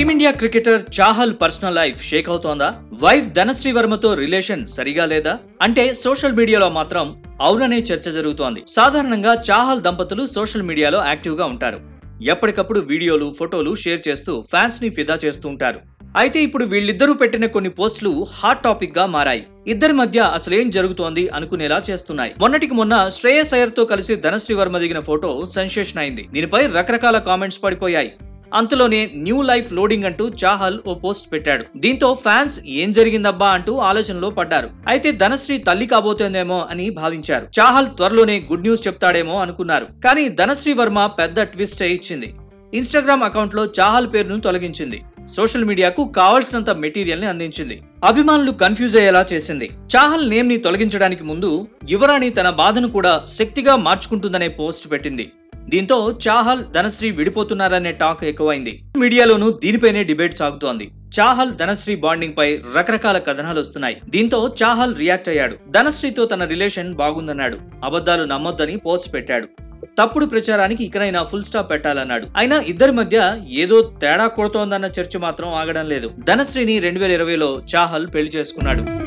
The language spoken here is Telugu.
team India cricketer Chahal personal life shake అవుతోందా వైఫ్ ధనశ్రీ వర్మతో రిలేషన్ సరిగా లేదా అంటే సోషల్ మీడియాలో మాత్రం అవుననే చర్చ జరుగుతోంది సాధారణంగా చాహల్ దంపతులు సోషల్ మీడియాలో యాక్టివ్ గా ఉంటారు ఎప్పటికప్పుడు వీడియోలు ఫోటోలు షేర్ చేస్తూ ఫ్యాన్స్ ని ఫిదా చేస్తూ ఉంటారు అయితే ఇప్పుడు వీళ్ళిద్దరూ పెట్టిన కొన్ని పోస్టులు హాట్ టాపిక్ గా మారాయి ఇద్దరి మధ్య అసలేం జరుగుతోంది అనుకునేలా చేస్తున్నాయి మొన్నటికి మొన్న శ్రేయస్ అయ్యర్ తో కలిసి ధనశ్రీ వర్మ దిగిన ఫోటో సెన్సేషన్ అయింది దీనిపై రకరకాల కామెంట్స్ పడిపోయాయి అంతలోనే న్యూ లైఫ్ లోడింగ్ అంటూ చాహల్ ఓ పోస్ట్ పెట్టాడు దీంతో ఫ్యాన్స్ ఏం జరిగిందబ్బా అంటూ ఆలోచనలో పడ్డారు అయితే ధనశ్రీ తల్లి కాబోతోందేమో అని భావించారు చాహల్ త్వరలోనే గుడ్ న్యూస్ చెప్తాడేమో అనుకున్నారు కానీ ధనశ్రీ వర్మ పెద్ద ట్విస్ట్ ఇచ్చింది ఇన్స్టాగ్రామ్ అకౌంట్ లో చాహల్ పేరును తొలగించింది సోషల్ మీడియాకు కావలసినంత మెటీరియల్ ని అందించింది అభిమానులు కన్ఫ్యూజ్ అయ్యేలా చేసింది చాహల్ నేమ్ ని తొలగించడానికి ముందు యువరాణి తన బాధను కూడా శక్తిగా మార్చుకుంటుందనే పోస్ట్ పెట్టింది దీంతో చాహల్ ధనశ్రీ విడిపోతున్నారనే టాక్ ఎక్కువైంది మీడియాలోనూ దీనిపైనే డిబేట్ సాగుతోంది చాహల్ ధనశ్రీ బాండింగ్ పై రకరకాల కథనాలు వస్తున్నాయి దీంతో చాహల్ రియాక్ట్ అయ్యాడు ధనశ్రీతో తన రిలేషన్ బాగుందన్నాడు అబద్ధాలు నమ్మొద్దని పోస్ట్ పెట్టాడు తప్పుడు ప్రచారానికి ఇకనైనా ఫుల్ స్టాప్ పెట్టాలన్నాడు అయినా ఇద్దరి మధ్య ఏదో తేడా కొడుతోందన్న చర్చ మాత్రం ఆగడం లేదు ధనశ్రీని రెండు వేల ఇరవైలో చాహల్ పెళ్లి చేసుకున్నాడు